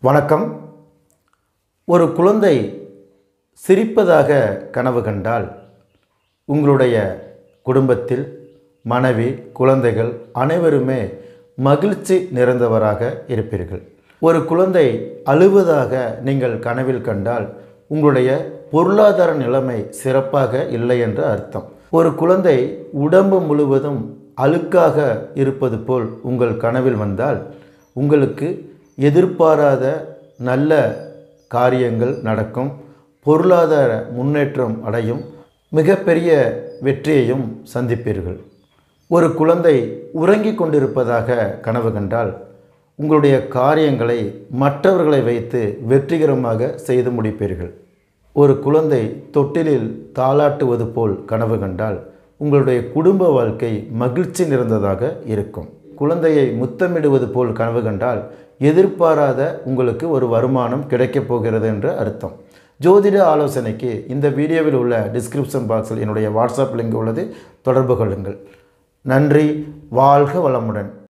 வணக்கம் ஒரு குழந்தை சிரிப்பதாக கனவு கண்டால் உங்களுடைய குடும்பத்தில் மனைவி குழந்தைகள் அனைவருமே மகிழ்ச்சி நிறைந்தவராக இருப்பீர்கள் ஒரு குழந்தை அழுவதாக நீங்கள் கனவில் கண்டால் உங்களுடைய பொருளாதார நிலைமை சிறப்பாக இல்லை என்று அர்த்தம் ஒரு குழந்தை உடம்பு முழுவதும் அழுக்காக இருப்பது போல் உங்கள் கனவில் வந்தால் உங்களுக்கு எதிர்பாராத நல்ல காரியங்கள் நடக்கும் பொருளாதார முன்னேற்றம் அடையும் மிகப்பெரிய வெற்றியையும் சந்திப்பீர்கள் ஒரு குழந்தை உறங்கிக் கொண்டிருப்பதாக கனவு கண்டால் உங்களுடைய காரியங்களை மற்றவர்களை வைத்து வெற்றிகரமாக செய்து முடிப்பீர்கள் ஒரு குழந்தை தொட்டிலில் தாளாட்டுவது போல் கனவு கண்டால் உங்களுடைய குடும்ப வாழ்க்கை மகிழ்ச்சி நிறைந்ததாக இருக்கும் குழந்தையை முத்தமிடுவது போல் கனவு கண்டால் எதிர்பாராத உங்களுக்கு ஒரு வருமானம் கிடைக்கப் போகிறது என்று அர்த்தம் ஜோதிட ஆலோசனைக்கு இந்த வீடியோவில் உள்ள டிஸ்கிரிப்ஷன் பாக்ஸில் என்னுடைய வாட்ஸ்அப் லிங்க் உள்ளது தொடர்பு கொள்ளுங்கள் நன்றி வாழ்க வளமுடன்